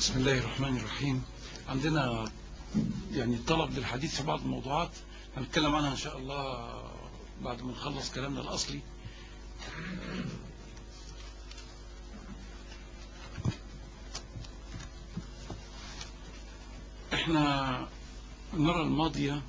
بسم الله الرحمن الرحيم عندنا يعني طلب للحديث في بعض الموضوعات هنتكلم عنها إن شاء الله بعد ما نخلص كلامنا الأصلي احنا المرة الماضية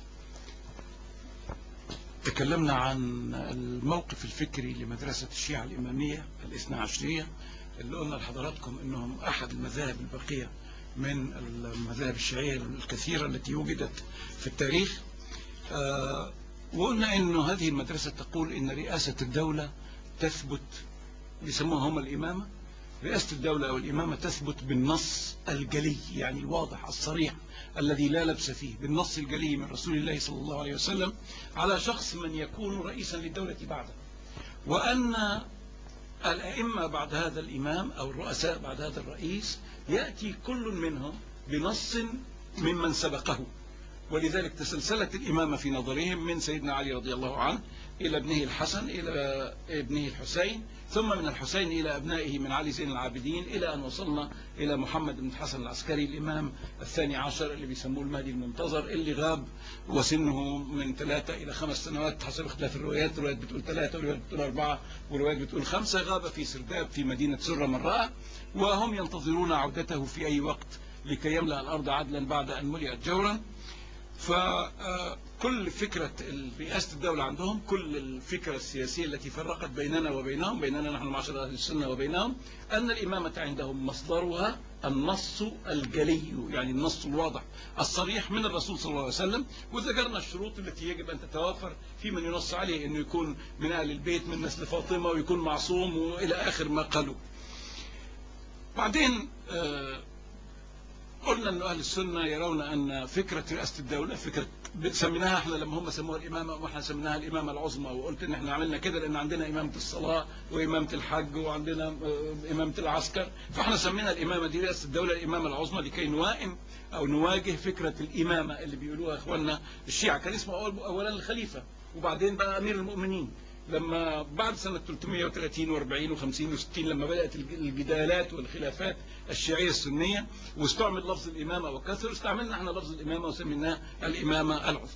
تكلمنا عن الموقف الفكري لمدرسة الشيعة الإمامية الاثنى عشرية اللي قلنا لحضراتكم انهم احد المذاهب الباقية من المذاهب الشيعية الكثيرة التي وجدت في التاريخ آه وقلنا انه هذه المدرسة تقول ان رئاسة الدولة تثبت يسموها هم الامامة رئاسة الدولة او الامامة تثبت بالنص الجلي يعني الواضح الصريح الذي لا لبس فيه بالنص الجلي من رسول الله صلى الله عليه وسلم على شخص من يكون رئيسا للدولة بعده وأن الأئمة بعد هذا الإمام أو الرؤساء بعد هذا الرئيس يأتي كل منهم بنص ممن سبقه ولذلك تسلسلت الإمامة في نظرهم من سيدنا علي رضي الله عنه إلى ابنه الحسن إلى ابنه الحسين ثم من الحسين إلى أبنائه من علي زين العابدين إلى أن وصلنا إلى محمد بن الحسن العسكري الإمام الثاني عشر اللي بيسموه المهدي المنتظر اللي غاب وسنه من ثلاثة إلى خمس سنوات حسب اختلاف الروايات روايات بتقول ثلاثة وروايات بتقول أربعة وروايات بتقول خمسة غاب في سرداب في مدينة سرة من رأى وهم ينتظرون عودته في أي وقت لكي يملأ الأرض عدلا بعد أن ملئت جورا فكل فكرة رئاسة الدولة عندهم كل الفكرة السياسية التي فرقت بيننا وبينهم بيننا نحن معشر أهل السنة وبينهم أن الإمامة عندهم مصدرها النص الجلي يعني النص الواضح الصريح من الرسول صلى الله عليه وسلم وذكرنا الشروط التي يجب أن تتوافر في من ينص عليه أنه يكون من أهل البيت من نسل فاطمة ويكون معصوم وإلى آخر ما قالوا بعدين آه قلنا أن أهل السنة يرون أن فكرة رئاسة الدولة فكرة سميناها احنا لما هم سموها الإمامة واحنا سميناها الإمامة العظمى وقلت ان احنا عملنا كده لأن عندنا إمامة الصلاة وإمامة الحج وعندنا إمامة العسكر فاحنا سمينا الإمامة دي رئاسة الدولة الإمامة العظمى لكي نوائم أو نواجه فكرة الإمامة اللي بيقولوها إخواننا الشيعة كان اسمه أولا الخليفة وبعدين بقى أمير المؤمنين لما بعد سنة 330 و40 و50 و60 لما بدأت الجدالات والخلافات الشيعية السنية واستعمل لفظ الإمامة وكثر استعملنا احنا لفظ الإمامة وسميناه الإمامة العظمى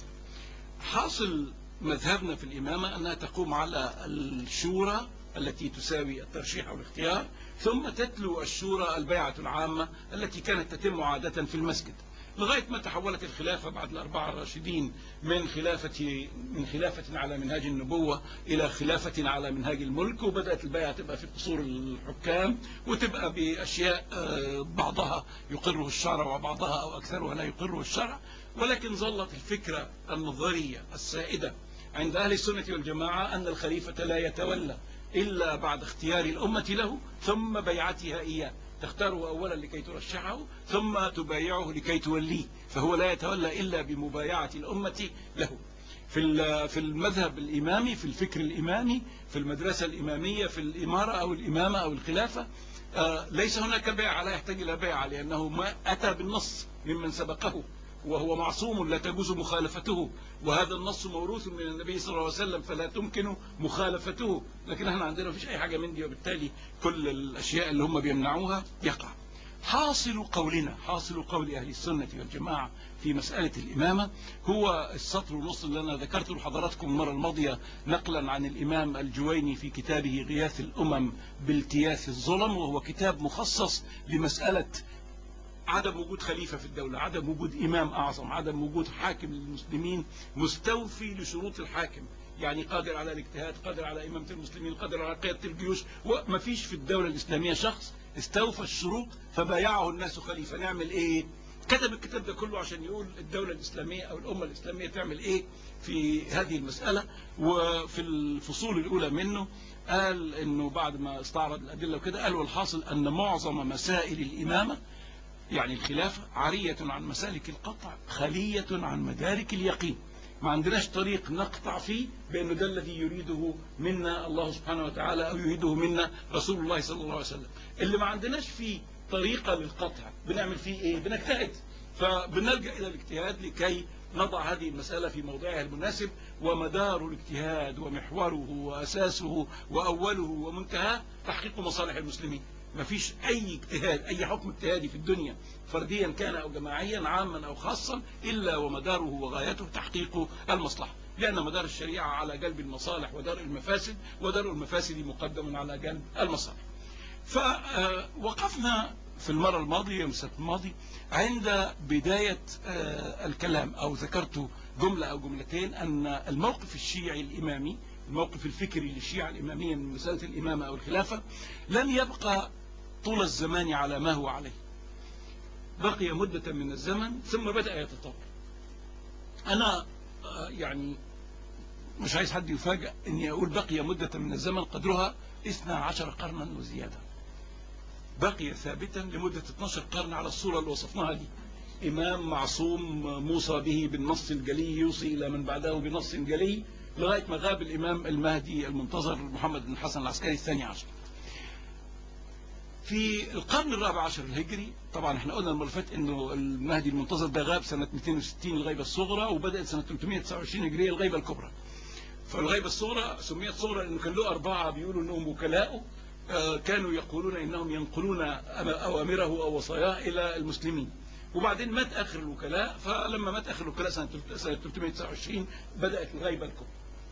حاصل مذهبنا في الإمامة أنها تقوم على الشورى التي تساوي الترشيح أو الاختيار ثم تتلو الشورى البيعة العامة التي كانت تتم عادة في المسجد لغاية ما تحولت الخلافة بعد الأربعة الراشدين من خلافة من خلافة على منهاج النبوة إلى خلافة على منهاج الملك وبدأت البيعة تبقى في قصور الحكام وتبقى بأشياء بعضها يقره الشرع وبعضها أو أكثرها لا يقره الشرع ولكن ظلت الفكرة النظرية السائدة عند أهل السنة والجماعة أن الخليفة لا يتولى إلا بعد اختيار الأمة له ثم بيعتها إياه تختاره أولا لكي ترشحه ثم تبايعه لكي توليه فهو لا يتولى إلا بمبايعة الأمة له في في المذهب الإمامي في الفكر الإمامي في المدرسة الإمامية في الإمارة أو الإمامة أو الخلافة ليس هناك بيع لا يحتاج إلى بيع لأنه ما أتى بالنص ممن سبقه وهو معصوم لا تجوز مخالفته وهذا النص موروث من النبي صلى الله عليه وسلم فلا تمكن مخالفته لكن احنا عندنا مفيش اي حاجة من دي وبالتالي كل الاشياء اللي هم بيمنعوها يقع حاصل قولنا حاصل قول اهل السنة والجماعة في مسألة الامامة هو السطر ونص اللي انا ذكرته لحضراتكم المرة الماضية نقلا عن الامام الجويني في كتابه غياث الامم بالتياث الظلم وهو كتاب مخصص لمسألة عدم وجود خليفة في الدولة عدم وجود إمام أعظم عدم وجود حاكم للمسلمين مستوفي لشروط الحاكم يعني قادر على الاجتهاد قادر على إمامة المسلمين قادر على قيادة الجيوش وما فيش في الدولة الإسلامية شخص استوفى الشروط فبايعه الناس خليفة نعمل إيه كتب الكتاب ده كله عشان يقول الدولة الإسلامية أو الأمة الإسلامية تعمل إيه في هذه المسألة وفي الفصول الأولى منه قال إنه بعد ما استعرض الأدلة وكده قال والحاصل أن معظم مسائل الإمامة يعني الخلافة عارية عن مسالك القطع خلية عن مدارك اليقين ما عندناش طريق نقطع فيه بأنه ده الذي يريده منا الله سبحانه وتعالى أو يريده منا رسول الله صلى الله عليه وسلم اللي ما عندناش فيه طريقة للقطع بنعمل فيه إيه بنجتهد فبنلجأ إلى الاجتهاد لكي نضع هذه المسألة في موضعها المناسب ومدار الاجتهاد ومحوره وأساسه وأوله ومنتهاه تحقيق مصالح المسلمين ما فيش أي اجتهاد أي حكم اجتهادي في الدنيا فرديا كان أو جماعيا عاما أو خاصا إلا ومداره وغايته تحقيق المصلحة لأن مدار الشريعة على جلب المصالح ودرء المفاسد ودرء المفاسد مقدم على جلب المصالح فوقفنا في المرة الماضية يوم السبت الماضي عند بداية الكلام أو ذكرت جملة أو جملتين أن الموقف الشيعي الإمامي الموقف الفكري للشيعة الإمامية من مسألة الإمامة أو الخلافة لم يبقى طول الزمان على ما هو عليه بقي مدة من الزمن ثم بدأ يتطور أنا يعني مش عايز حد يفاجأ أني أقول بقي مدة من الزمن قدرها 12 قرنا وزيادة بقي ثابتا لمدة 12 قرن على الصورة اللي وصفناها دي إمام معصوم موصى به بالنص الجلي يوصي إلى من بعده بنص جلي لغاية ما غاب الإمام المهدي المنتظر محمد بن الحسن العسكري الثاني عشر في القرن الرابع عشر الهجري طبعا احنا قلنا المره فاتت انه المهدي المنتظر ده غاب سنة 260 الغيبة الصغرى وبدأت سنة 329 هجرية الغيبة الكبرى فالغيبة الصغرى سميت صغرى لأنه كان له أربعة بيقولوا أنهم وكلاءه كانوا يقولون إنهم ينقلون أوامره أو وصاياه إلى المسلمين وبعدين مات آخر الوكلاء فلما مات آخر الوكلاء سنة 329 بدأت الغيبة الكبرى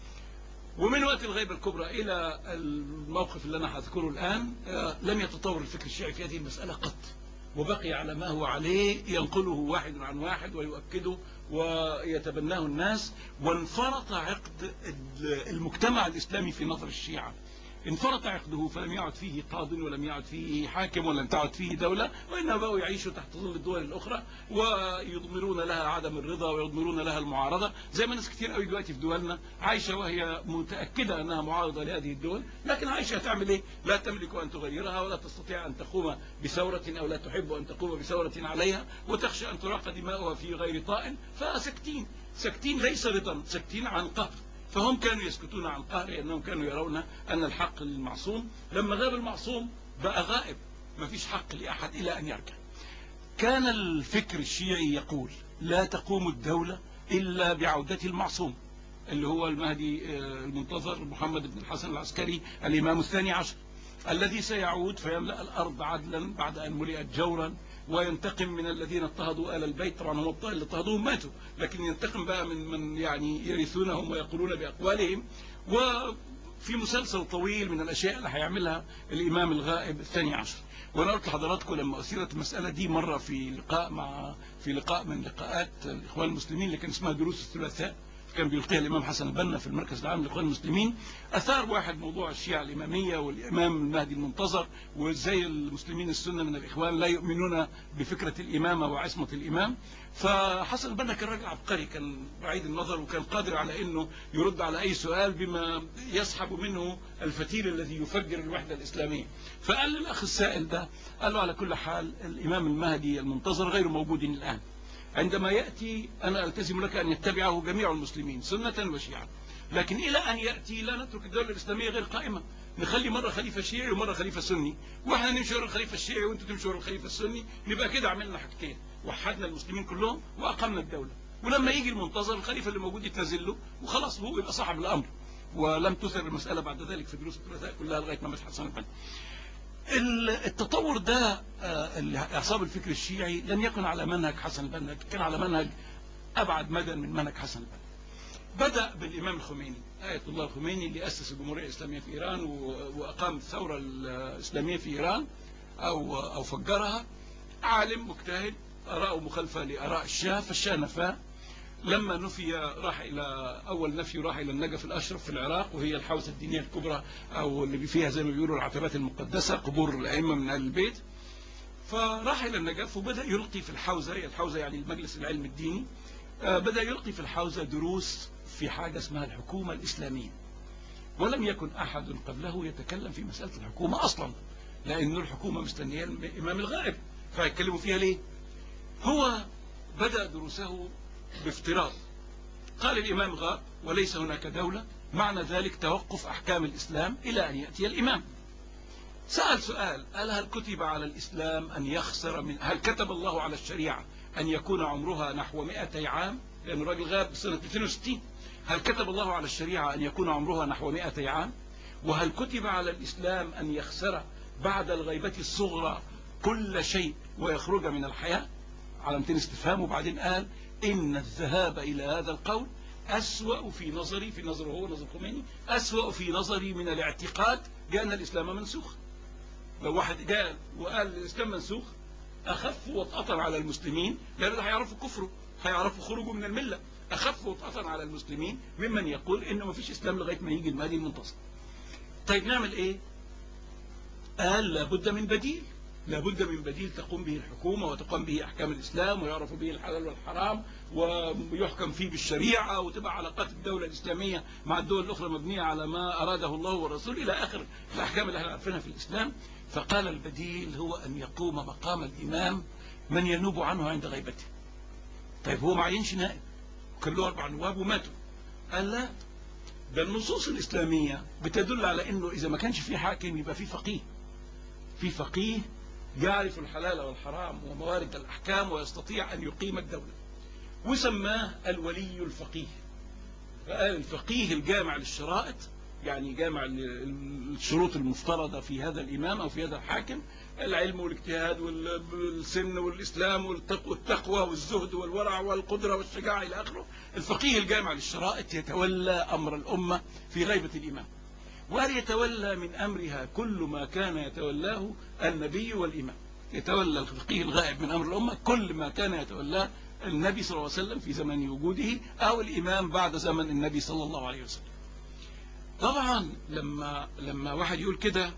ومن وقت الغيبة الكبرى إلى الموقف اللي أنا هذكره الآن لم يتطور الفكر الشيعي في هذه المسألة قط وبقي على ما هو عليه ينقله واحد عن واحد ويؤكده ويتبناه الناس وانفرط عقد المجتمع الإسلامي في نظر الشيعة انفرط عقده فلم يعد فيه قاض ولم يعد فيه حاكم ولم تعد فيه دولة وإنما بقوا يعيشوا تحت ظل الدول الأخرى ويضمرون لها عدم الرضا ويضمرون لها المعارضة زي ما ناس كتير قوي دلوقتي في دولنا عايشة وهي متأكدة أنها معارضة لهذه الدول لكن عايشة هتعمل إيه لا تملك أن تغيرها ولا تستطيع أن تقوم بثورة أو لا تحب أن تقوم بثورة عليها وتخشى أن تراق دماؤها في غير طائل فسكتين سكتين ليس رضا سكتين عن قهر فهم كانوا يسكتون عن قهر لأنهم كانوا يرون أن الحق للمعصوم لما غاب المعصوم بقى غائب ما فيش حق لأحد إلى أن يرجع كان الفكر الشيعي يقول لا تقوم الدولة إلا بعودة المعصوم اللي هو المهدي المنتظر محمد بن الحسن العسكري الإمام الثاني عشر الذي سيعود فيملأ الأرض عدلا بعد أن ملئت جورا وينتقم من الذين اضطهدوا آل البيت طبعا هم اللي اضطهدوهم ماتوا لكن ينتقم بقى من من يعني يرثونهم ويقولون بأقوالهم وفي مسلسل طويل من الأشياء اللي هيعملها الإمام الغائب الثاني عشر وانا قلت لحضراتكم لما اثيرت المساله دي مره في لقاء مع في لقاء من لقاءات الاخوان المسلمين اللي كان اسمها دروس الثلاثاء كان بيلقيها الامام حسن البنا في المركز العام للاخوان المسلمين اثار واحد موضوع الشيعه الاماميه والامام المهدي المنتظر وازاي المسلمين السنه من الاخوان لا يؤمنون بفكره الامامه وعصمه الامام فحسن البنا كان راجل عبقري كان بعيد النظر وكان قادر على انه يرد على اي سؤال بما يسحب منه الفتيل الذي يفجر الوحده الاسلاميه فقال للاخ السائل ده قال له على كل حال الامام المهدي المنتظر غير موجود الان عندما يأتي أنا ألتزم لك أن يتبعه جميع المسلمين سنة وشيعة لكن إلى أن يأتي لا نترك الدولة الإسلامية غير قائمة نخلي مرة خليفة شيعي ومرة خليفة سني وإحنا نمشي ورا الخليفة الشيعي وأنتوا تمشوا ورا الخليفة السني نبقى كده عملنا حاجتين وحدنا المسلمين كلهم وأقمنا الدولة ولما يجي المنتظر الخليفة اللي موجود يتنزل له وخلاص هو يبقى صاحب الأمر ولم تثر المسألة بعد ذلك في دروس الثلاثاء كلها لغاية ما مات حسن البنا التطور ده اعصاب الفكر الشيعي لم يكن على منهج حسن البنا كان على منهج ابعد مدى من منهج حسن البنا بدا بالامام الخميني ايه الله الخميني اللي اسس الجمهوريه الاسلاميه في ايران واقام الثوره الاسلاميه في ايران او او فجرها عالم مجتهد اراءه مخالفه لاراء الشاه فالشاه نفاه لما نفي راح إلى أول نفي راح إلى النجف الأشرف في العراق وهي الحوزة الدينية الكبرى أو اللي فيها زي ما بيقولوا العتبات المقدسة قبور الأئمة من أهل البيت فراح إلى النجف وبدأ يلقي في الحوزة هي الحوزة يعني المجلس العلم الديني بدأ يلقي في الحوزة دروس في حاجة اسمها الحكومة الإسلامية ولم يكن أحد قبله يتكلم في مسألة الحكومة أصلا لأن الحكومة مستنية الإمام الغائب فيتكلموا فيها ليه هو بدأ دروسه بافتراض قال الإمام غاب وليس هناك دولة معنى ذلك توقف أحكام الإسلام إلى أن يأتي الإمام سأل سؤال قال هل كتب على الإسلام أن يخسر من هل كتب الله على الشريعة أن يكون عمرها نحو 200 عام لأن الراجل غاب سنة 260 هل كتب الله على الشريعة أن يكون عمرها نحو 200 عام وهل كتب على الإسلام أن يخسر بعد الغيبة الصغرى كل شيء ويخرج من الحياة علامتين استفهام وبعدين قال إن الذهاب إلى هذا القول أسوأ في نظري في نظره هو نظر خميني أسوأ في نظري من الاعتقاد بأن الإسلام منسوخ لو واحد جاء وقال الإسلام منسوخ أخف واتأثر على المسلمين لأن هيعرفوا كفره هيعرفوا خروجه من الملة أخف واتأثر على المسلمين ممن يقول إنه ما فيش إسلام لغاية ما يجي المهدي المنتصر طيب نعمل إيه قال لابد من بديل لابد من بديل تقوم به الحكومة وتقوم به أحكام الإسلام ويعرف به الحلال والحرام ويحكم فيه بالشريعة وتبقى علاقات الدولة الإسلامية مع الدول الأخرى مبنية على ما أراده الله والرسول إلى آخر الأحكام اللي احنا عارفينها في الإسلام فقال البديل هو أن يقوم مقام الإمام من ينوب عنه عند غيبته طيب هو ما عينش نائب كان له أربع نواب وماتوا قال لا ده النصوص الإسلامية بتدل على أنه إذا ما كانش في حاكم يبقى في فقيه في فقيه يعرف الحلال والحرام وموارد الأحكام ويستطيع أن يقيم الدولة وسماه الولي الفقيه فقال الفقيه الجامع للشرائط يعني جامع الشروط المفترضة في هذا الإمام أو في هذا الحاكم العلم والاجتهاد والسن والإسلام والتقوى والزهد والورع والقدرة والشجاعة إلى آخره الفقيه الجامع للشرائط يتولى أمر الأمة في غيبة الإمام وهل يتولى من أمرها كل ما كان يتولاه النبي والإمام يتولى الفقيه الغائب من أمر الأمة كل ما كان يتولاه النبي صلى الله عليه وسلم في زمن وجوده أو الإمام بعد زمن النبي صلى الله عليه وسلم طبعا لما لما واحد يقول كده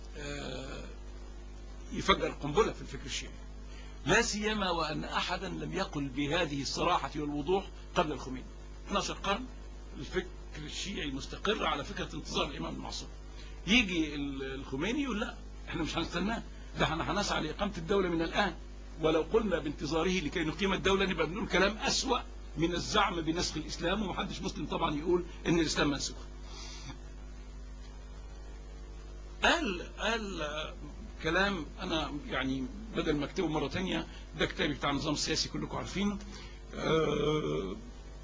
يفجر قنبلة في الفكر الشيعي لا سيما وأن أحدا لم يقل بهذه الصراحة والوضوح قبل الخميني 12 قرن الفكر الشيعي مستقر على فكرة انتظار الإمام المعصوم يجي الخميني يقول لا احنا مش هنستناه ده احنا هنسعى لإقامة الدولة من الآن ولو قلنا بانتظاره لكي نقيم الدولة نبقى بنقول كلام أسوأ من الزعم بنسخ الإسلام ومحدش مسلم طبعا يقول ان الإسلام منسوخ قال قال كلام أنا يعني بدل ما اكتبه مرة تانية ده كتابي بتاع النظام السياسي كلكم عارفينه أه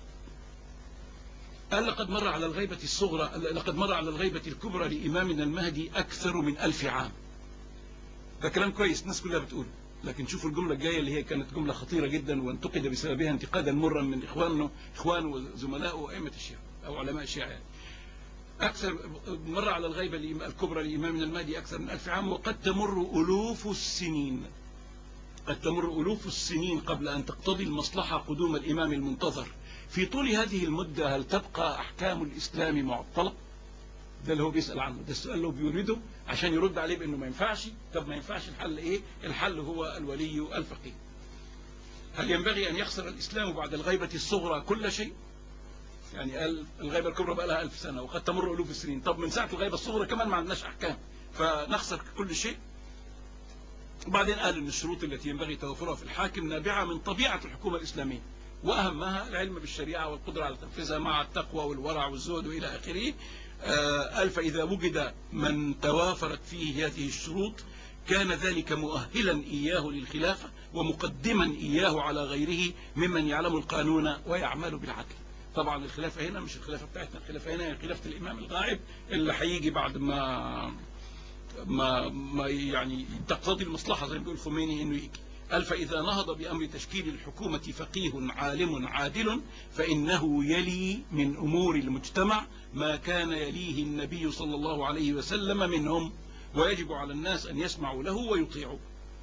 قال لقد مر على الغيبة الصغرى لقد مر على الغيبة الكبرى لإمامنا المهدي أكثر من ألف عام ده كلام كويس الناس كلها بتقوله لكن شوفوا الجملة الجاية اللي هي كانت جملة خطيرة جدا وانتقد بسببها انتقادا مرا من إخوانه إخوانه وزملائه وأئمة الشيعة أو علماء الشيعة يعني. أكثر مر على الغيبة الكبرى لإمامنا المهدي أكثر من ألف عام وقد تمر ألوف السنين قد تمر ألوف السنين قبل أن تقتضي المصلحة قدوم الإمام المنتظر في طول هذه المدة هل تبقى أحكام الإسلام معطلة ده اللي هو بيسأل عنه ده السؤال اللي هو بيريده عشان يرد عليه بأنه ما ينفعش طب ما ينفعش الحل إيه الحل هو الولي الفقيه هل ينبغي أن يخسر الإسلام بعد الغيبة الصغرى كل شيء يعني قال الغيبة الكبرى بقى لها ألف سنة وقد تمر ألوف السنين طب من ساعة الغيبة الصغرى كمان ما عندناش أحكام فنخسر كل شيء وبعدين قال أن الشروط التي ينبغي توفرها في الحاكم نابعة من طبيعة الحكومة الإسلامية وأهمها العلم بالشريعة والقدرة على تنفيذها مع التقوى والورع والزهد وإلى آخره قال فإذا وجد من توافرت فيه هذه الشروط كان ذلك مؤهلا إياه للخلافة ومقدما إياه على غيره ممن يعلم القانون ويعمل بالعدل طبعا الخلافة هنا مش الخلافة بتاعتنا الخلافة هنا هي خلافة الإمام الغائب اللي هيجي بعد ما ما ما يعني تقتضي المصلحة زي ما بيقول خميني إنه يجي قال فإذا نهض بأمر تشكيل الحكومة فقيه عالم عادل فإنه يلي من أمور المجتمع ما كان يليه النبي صلى الله عليه وسلم منهم ويجب على الناس أن يسمعوا له ويطيعوا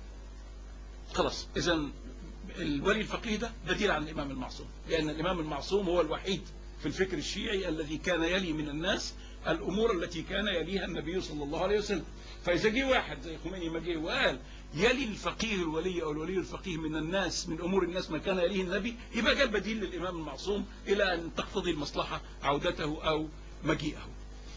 خلاص إذا الولي الفقيه ده بديل عن الإمام المعصوم لأن الإمام المعصوم هو الوحيد في الفكر الشيعي الذي كان يلي من الناس الأمور التي كان يليها النبي صلى الله عليه وسلم فإذا جه واحد زي خميني ما جه وقال يلي الفقيه الولي أو الولي الفقيه من الناس من أمور الناس ما كان يليه النبي يبقى جاب بديل للإمام المعصوم إلى أن تقتضي المصلحة عودته أو مجيئه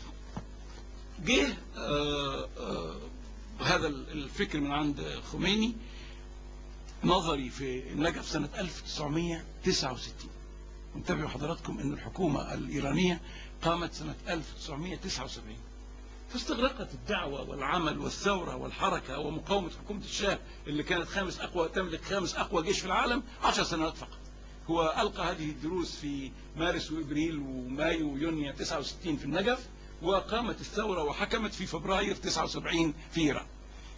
جه آآ آآ هذا الفكر من عند خميني نظري في النجف سنة 1969 انتبهوا حضراتكم أن الحكومة الإيرانية قامت سنة 1979 فاستغرقت الدعوة والعمل والثورة والحركة ومقاومة حكومة الشاه اللي كانت خامس أقوى تملك خامس أقوى جيش في العالم عشر سنوات فقط هو ألقى هذه الدروس في مارس وإبريل ومايو ويونيو 69 في النجف وقامت الثورة وحكمت في فبراير 79 في إيران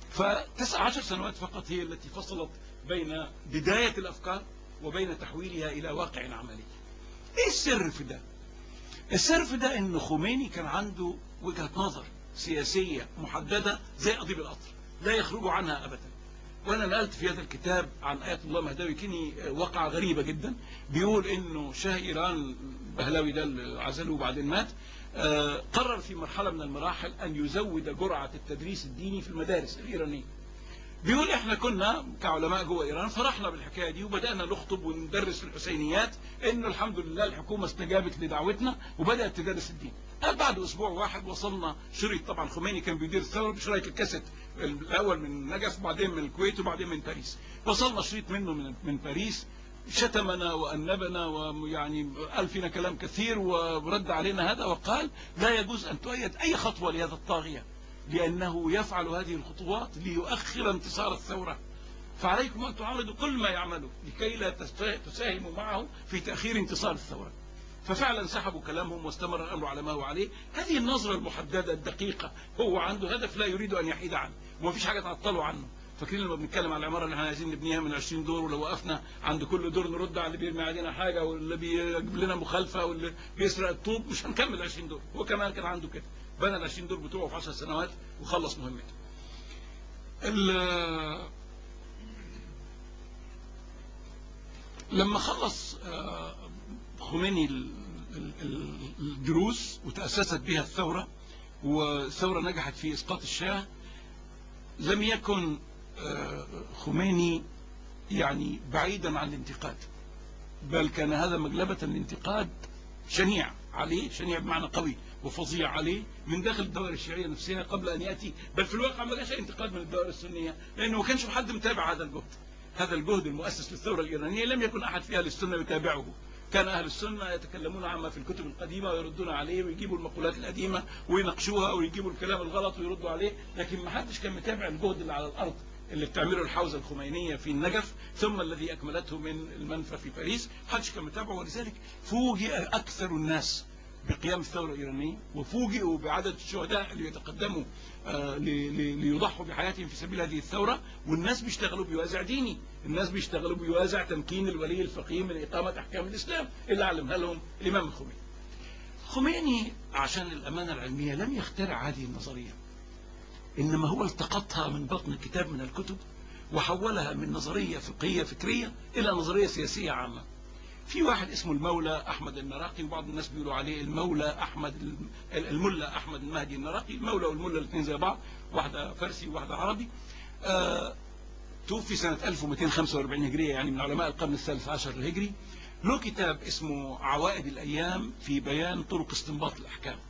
فتسع عشر سنوات فقط هي التي فصلت بين بداية الأفكار وبين تحويلها إلى واقع عملي إيه السر في ده السر في ده أن خميني كان عنده وجهة نظر سياسية محددة زي قضيب القطر لا يخرج عنها أبدا وأنا نقلت في هذا الكتاب عن آية الله مهدوي كني واقعة غريبة جدا بيقول إنه شاه إيران بهلاوي ده اللي عزلوه وبعدين مات آه، قرر في مرحلة من المراحل أن يزود جرعة التدريس الديني في المدارس الإيرانية بيقول احنا كنا كعلماء جوه ايران فرحنا بالحكايه دي وبدانا نخطب وندرس في الحسينيات انه الحمد لله الحكومه استجابت لدعوتنا وبدات تدرس الدين قال بعد اسبوع واحد وصلنا شريط طبعا خميني كان بيدير الثوره بشرايط الكاسيت الاول من نجف وبعدين من الكويت وبعدين من باريس وصلنا شريط منه من من باريس شتمنا وأنبنا ويعني قال فينا كلام كثير ورد علينا هذا وقال لا يجوز أن تؤيد أي خطوة لهذا الطاغية لأنه يفعل هذه الخطوات ليؤخر انتصار الثورة فعليكم أن تعارضوا كل ما يعمله لكي لا تساهموا معه في تأخير انتصار الثورة ففعلا سحبوا كلامهم واستمر الأمر على ما هو عليه هذه النظرة المحددة الدقيقة هو عنده هدف لا يريد أن يحيد عنه وما فيش حاجة تعطله عنه فاكرين لما بنتكلم على العماره اللي احنا عايزين نبنيها من 20 دور ولو وقفنا عند كل دور نرد على اللي بيرمي علينا حاجه واللي بيجيب لنا مخالفه واللي بيسرق الطوب مش هنكمل 20 دور هو كمان كان عنده كده بنى ال 20 دور بتوعه في 10 سنوات وخلص مهمته لما خلص خميني الدروس وتأسست بها الثورة والثورة نجحت في إسقاط الشاه لم يكن خميني يعني بعيدا عن الانتقاد بل كان هذا مجلبة الانتقاد شنيع عليه شنيع بمعنى قوي وفظيع عليه من داخل الدوائر الشيعية نفسها قبل أن يأتي بل في الواقع ما جاش انتقاد من الدوائر السنية لأنه ما كانش حد متابع هذا الجهد هذا الجهد المؤسس للثورة الإيرانية لم يكن أحد في أهل السنة يتابعه كان أهل السنة يتكلمون عما في الكتب القديمة ويردون عليه ويجيبوا المقولات القديمة ويناقشوها ويجيبوا الكلام الغلط ويردوا عليه لكن ما حدش كان متابع الجهد اللي على الأرض اللي بتعمله الحوزة الخمينية في النجف ثم الذي أكملته من المنفى في باريس حدش كان متابعه ولذلك فوجئ أكثر الناس بقيام الثورة الإيرانية وفوجئوا بعدد الشهداء اللي يتقدموا آه ليضحوا بحياتهم في سبيل هذه الثورة والناس بيشتغلوا بيوازع ديني الناس بيشتغلوا بيوازع تمكين الولي الفقيه من إقامة أحكام الإسلام اللي علمها لهم الإمام الخميني خميني عشان الأمانة العلمية لم يخترع هذه النظرية إنما هو التقطها من بطن كتاب من الكتب وحولها من نظرية فقهية فكرية إلى نظرية سياسية عامة في واحد اسمه المولى أحمد النراقي وبعض الناس بيقولوا عليه المولى أحمد الملا أحمد المهدي النراقي المولى والملا الاثنين زي بعض واحدة فارسي وواحدة عربي آه توفي سنة 1245 هجرية يعني من علماء القرن الثالث عشر الهجري له كتاب اسمه عوائد الأيام في بيان طرق استنباط الأحكام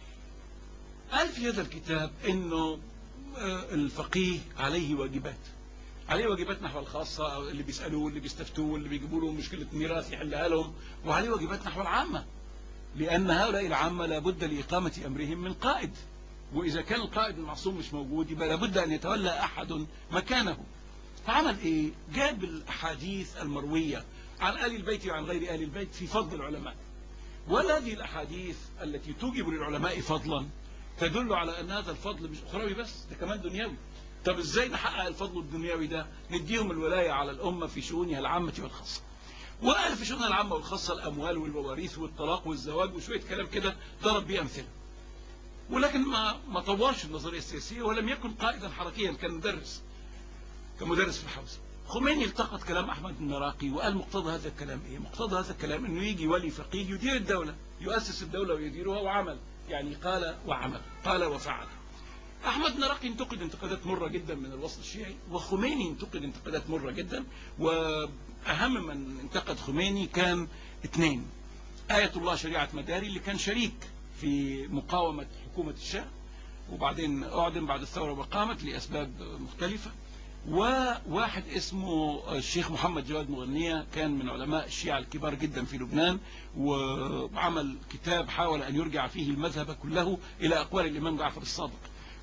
قال في هذا الكتاب انه الفقيه عليه واجبات عليه واجبات نحو الخاصة اللي بيسألوه اللي بيستفتوه اللي بيجيبوا له مشكلة ميراث يحلها لهم وعليه واجبات نحو العامة لأن هؤلاء العامة لابد لإقامة أمرهم من قائد وإذا كان القائد المعصوم مش موجود يبقى لابد أن يتولى أحد مكانه فعمل إيه؟ جاب الأحاديث المروية عن آل البيت وعن غير آل البيت في فضل العلماء وهذه الأحاديث التي توجب للعلماء فضلا تدل على أن هذا الفضل مش أخروي بس ده كمان دنيوي طب إزاي نحقق الفضل الدنيوي ده نديهم الولاية على الأمة في شؤونها العامة والخاصة وقال في شؤونها العامة والخاصة الأموال والمواريث والطلاق والزواج وشوية كلام كده ضرب بيه أمثلة ولكن ما ما طورش النظرية السياسية ولم يكن قائدا حركيا كان مدرس كمدرس في الحوزة خميني التقط كلام أحمد النراقي وقال مقتضى هذا الكلام إيه مقتضى هذا الكلام إنه يجي ولي فقيه يدير الدولة يؤسس الدولة ويديرها وعمل يعني قال وعمل قال وفعل أحمد نراقي انتقد انتقادات مرة جدا من الوسط الشيعي وخميني انتقد انتقادات مرة جدا وأهم من انتقد خميني كان اثنين آية الله شريعة مداري اللي كان شريك في مقاومة حكومة الشاه وبعدين أعدم بعد الثورة وقامت لأسباب مختلفة وواحد اسمه الشيخ محمد جواد مغنية كان من علماء الشيعة الكبار جدا في لبنان وعمل كتاب حاول أن يرجع فيه المذهب كله إلى أقوال الإمام جعفر الصادق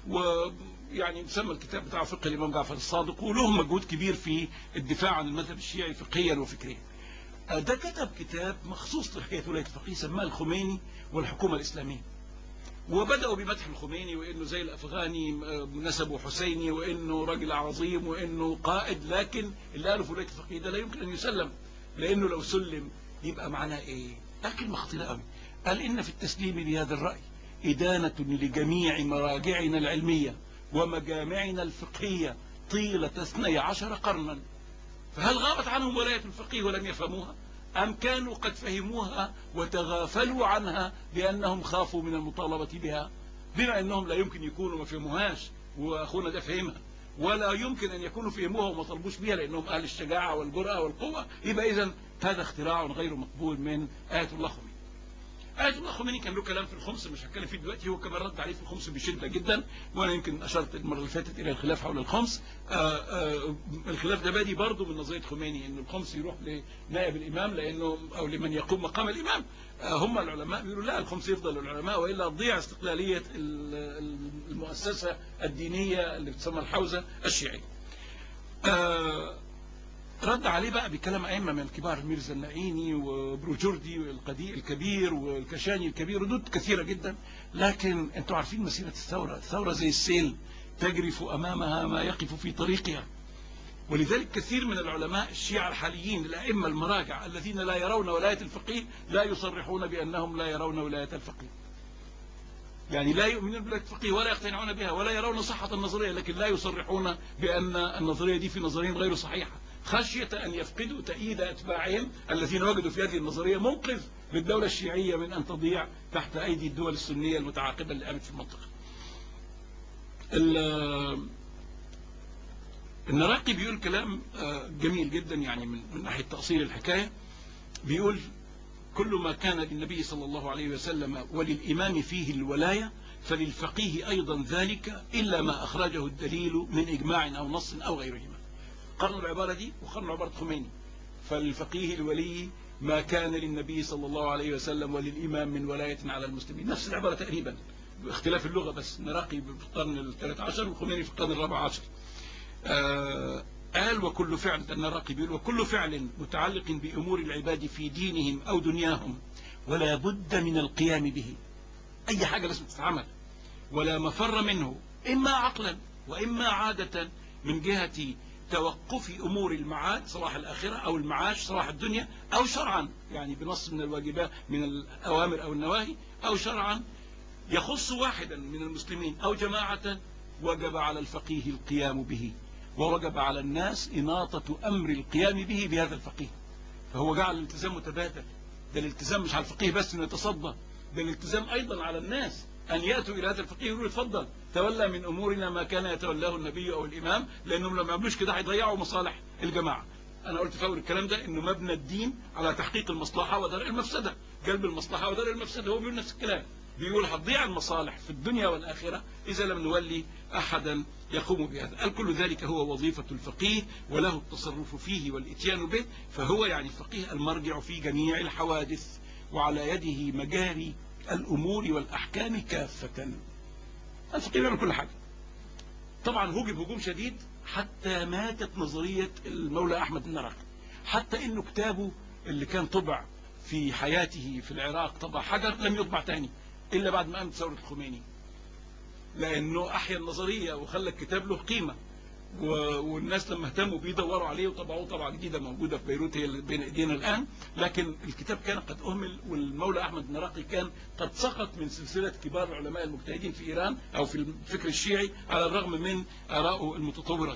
ويعني مسمى الكتاب بتاع فقه الإمام جعفر الصادق وله مجهود كبير في الدفاع عن المذهب الشيعي فقهيا وفكريا ده كتب كتاب مخصوص لحكاية ولاية الفقيه سماه الخميني والحكومة الإسلامية وبدأوا بمدح الخميني وإنه زي الأفغاني نسبه حسيني وإنه راجل عظيم وإنه قائد لكن اللي قاله في ولاية الفقيه ده لا يمكن أن يسلم لأنه لو سلم يبقى معناه إيه؟ قال كلمة خطيرة قوي قال إن في التسليم بهذا الرأي إدانة لجميع مراجعنا العلمية ومجامعنا الفقهية طيلة اثني عشر قرنا فهل غابت عنهم ولاية الفقيه ولم يفهموها أم كانوا قد فهموها وتغافلوا عنها لأنهم خافوا من المطالبة بها بما أنهم لا يمكن يكونوا ما فهموهاش وأخونا ده فهمها ولا يمكن أن يكونوا فهموها وما طلبوش بها لأنهم أهل الشجاعة والجرأة والقوة يبقى إذا هذا اختراع غير مقبول من آية الله خميني آية الله خميني كان له كلام في الخمس مش هتكلم فيه دلوقتي هو كمان رد عليه في الخمس بشدة جدا وأنا يمكن أشرت المرة اللي فاتت إلى الخلاف حول الخمس آآ آآ الخلاف ده بادي برضه من نظرية خميني إن الخمس يروح لنائب الإمام لأنه أو لمن يقوم مقام الإمام هم العلماء بيقولوا لا الخمس يفضل للعلماء وإلا تضيع استقلالية المؤسسة الدينية اللي بتسمى الحوزة الشيعية رد عليه بقى بكلام أئمة من الكبار ميرزا النعيني وبروجردي والقدي الكبير والكشاني الكبير ردود كثيرة جدا لكن انتوا عارفين مسيرة الثورة الثورة زي السيل تجرف أمامها ما يقف في طريقها ولذلك كثير من العلماء الشيعة الحاليين الأئمة المراجع الذين لا يرون ولاية الفقيه لا يصرحون بأنهم لا يرون ولاية الفقيه يعني لا يؤمنون بولاية الفقيه ولا يقتنعون بها ولا يرون صحة النظرية لكن لا يصرحون بأن النظرية دي في نظرين غير صحيحة خشية أن يفقدوا تأييد أتباعهم الذين وجدوا في هذه النظرية منقذ للدولة الشيعية من أن تضيع تحت أيدي الدول السنية المتعاقبة اللي قامت في المنطقة النراقي بيقول كلام جميل جدا يعني من, من ناحية تأصيل الحكاية بيقول كل ما كان للنبي صلى الله عليه وسلم وللإمام فيه الولاية فللفقيه أيضا ذلك إلا ما أخرجه الدليل من إجماع أو نص أو غيرهما قرنوا العبارة دي وقرنوا عبارة خميني فالفقيه الولي ما كان للنبي صلى الله عليه وسلم وللإمام من ولاية على المسلمين نفس العبارة تقريبا باختلاف اللغة بس نراقي في القرن الثالث عشر وخميني في القرن الرابع عشر آه قال وكل فعل النراقي بيقول وكل فعل متعلق بأمور العباد في دينهم أو دنياهم ولا بد من القيام به أي حاجة لازم تتعمل ولا مفر منه إما عقلا وإما عادة من جهة توقف أمور المعاد صلاح الآخرة أو المعاش صلاح الدنيا أو شرعا يعني بنص من الواجبات من الأوامر أو النواهي أو شرعا يخص واحدا من المسلمين أو جماعة وجب على الفقيه القيام به ووجب على الناس إناطة أمر القيام به بهذا الفقيه فهو جعل الالتزام متبادل ده الالتزام مش على الفقيه بس انه يتصدى ده الالتزام أيضا على الناس أن يأتوا إلى هذا الفقيه يقولوا اتفضل تولى من أمورنا ما كان يتولاه النبي أو الإمام لأنهم لما يعملوش كده هيضيعوا مصالح الجماعة أنا قلت في أول الكلام ده إنه مبنى الدين على تحقيق المصلحة ودرء المفسدة جلب المصلحة ودرء المفسدة هو بيقول نفس الكلام بيقول هتضيع المصالح في الدنيا والآخرة إذا لم نولي أحدا يقوم بهذا قال كل ذلك هو وظيفة الفقيه وله التصرف فيه والإتيان به فهو يعني الفقيه المرجع في جميع الحوادث وعلى يده مجاري الأمور والأحكام كافة الفقيه بيعمل كل حاجة طبعا هجم هجوم شديد حتى ماتت نظرية المولى أحمد النراقي حتى إنه كتابه اللي كان طبع في حياته في العراق طبع حجر لم يطبع تاني إلا بعد ما قامت ثورة الخميني لأنه أحيا النظرية وخلى الكتاب له قيمة والناس لما اهتموا بيه دوروا عليه وطبعوه طبعا جديدة موجودة في بيروت هي بين ايدينا الآن لكن الكتاب كان قد أهمل والمولى أحمد النراقي كان قد سقط من سلسلة كبار العلماء المجتهدين في إيران أو في الفكر الشيعي على الرغم من آرائه المتطورة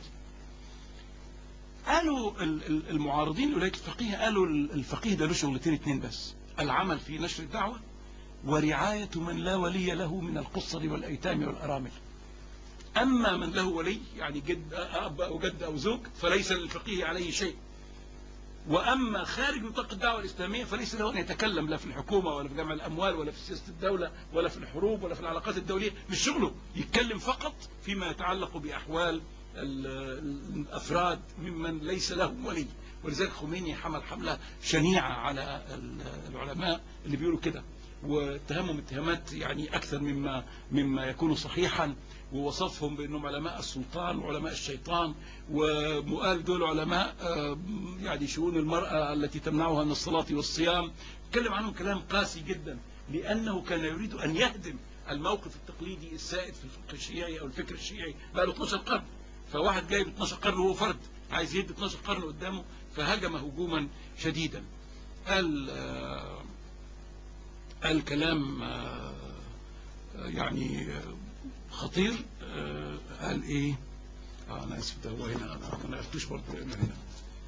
قالوا المعارضين لولاية الفقيه قالوا الفقيه ده له شغلتين اتنين بس العمل في نشر الدعوة ورعاية من لا ولي له من القصر والأيتام والأرامل أما من له ولي يعني جد أب أو جد أو زوج فليس للفقيه عليه شيء وأما خارج نطاق الدعوة الإسلامية فليس له أن يتكلم لا في الحكومة ولا في جمع الأموال ولا في سياسة الدولة ولا في الحروب ولا في العلاقات الدولية مش شغله يتكلم فقط فيما يتعلق بأحوال الأفراد ممن ليس لهم ولي ولذلك خميني حمل حملة شنيعة على العلماء اللي بيقولوا كده واتهمهم اتهامات يعني أكثر مما مما يكون صحيحا ووصفهم بأنهم علماء السلطان وعلماء الشيطان ومقال دول علماء يعني شؤون المرأة التي تمنعها من الصلاة والصيام تكلم عنهم كلام قاسي جدا لأنه كان يريد أن يهدم الموقف التقليدي السائد في الفقه الشيعي او الفكر الشيعي بقى له 12 قرن فواحد جايب 12 قرن وهو فرد عايز يدي 12 قرن قدامه فهجم هجوما شديدا قال آه قال كلام آه يعني آه خطير آه قال ايه آه انا اسف ده هو هنا انا ما عرفتوش برضه لانه هنا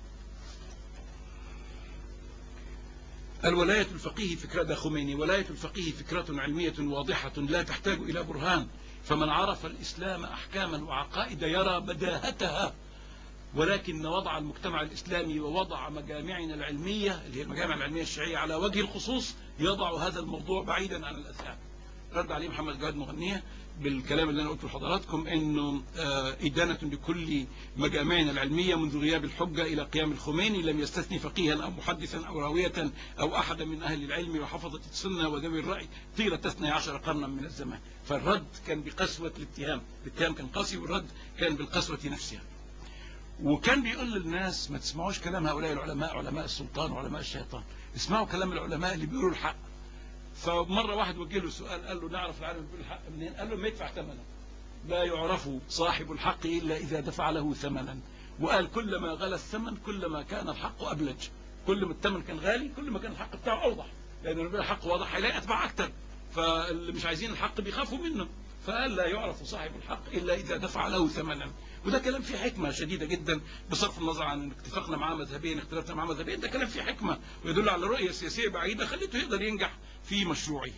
الولاية الفقيه فكرة ده خميني ولاية الفقيه فكرة علمية واضحة لا تحتاج إلى برهان فمن عرف الإسلام أحكاما وعقائد يرى بداهتها ولكن وضع المجتمع الإسلامي ووضع مجامعنا العلمية اللي هي المجامع العلمية الشيعية على وجه الخصوص يضع هذا الموضوع بعيدا عن الأذهان رد عليه محمد جواد مغنية بالكلام اللي أنا قلته لحضراتكم أنه إدانة لكل مجامعنا العلمية منذ غياب الحجة إلى قيام الخميني لم يستثني فقيها أو محدثا أو راوية أو أحدا من أهل العلم وحفظة السنة وذوي الرأي طيلة 12 قرنا من الزمان فالرد كان بقسوة الاتهام الاتهام كان قاسي والرد كان بالقسوة نفسها وكان بيقول للناس ما تسمعوش كلام هؤلاء العلماء علماء السلطان وعلماء الشيطان اسمعوا كلام العلماء اللي بيقولوا الحق فمرة واحد وجه له سؤال قال له نعرف العالم بيقول الحق منين قال له ما يدفع ثمنه لا يعرف صاحب الحق إلا إذا دفع له ثمنا وقال كلما غلى الثمن كلما كان الحق أبلج كل ما الثمن كان غالي كل ما كان الحق بتاعه أوضح لأن ربنا الحق واضح هيلاقي أتباع أكتر فاللي مش عايزين الحق بيخافوا منه فقال لا يعرف صاحب الحق إلا إذا دفع له ثمنا وده كلام فيه حكمة شديدة جدا بصرف النظر عن اتفاقنا معاه مذهبيا اختلافنا معاه مذهبيا ده كلام فيه حكمة ويدل على رؤية سياسية بعيدة خليته يقدر ينجح في مشروعه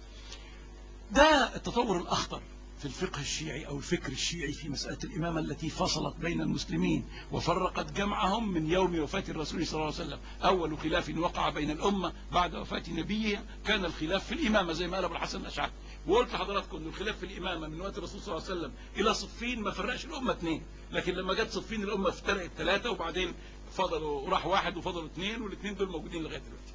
ده التطور الأخطر في الفقه الشيعي أو الفكر الشيعي في مسألة الإمامة التي فصلت بين المسلمين وفرقت جمعهم من يوم وفاة الرسول صلى الله عليه وسلم أول خلاف وقع بين الأمة بعد وفاة نبيه كان الخلاف في الإمامة زي ما قال أبو الحسن الأشعري وقلت لحضراتكم ان الخلاف في الإمامة من وقت الرسول صلى الله عليه وسلم إلى صفين ما فرقش الأمة اثنين لكن لما جت صفين الأمة افترقت ثلاثة وبعدين فضلوا راح واحد وفضلوا اثنين والاثنين دول موجودين لغاية دلوقتي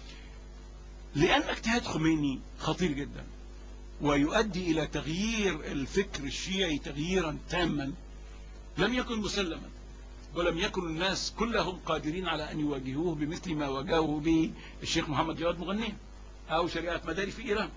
لأن اجتهاد خميني خطير جدا ويؤدي إلى تغيير الفكر الشيعي تغييرا تاما لم يكن مسلما ولم يكن الناس كلهم قادرين على أن يواجهوه بمثل ما واجهه به الشيخ محمد جواد مغنيه أو شريعة مداري في إيران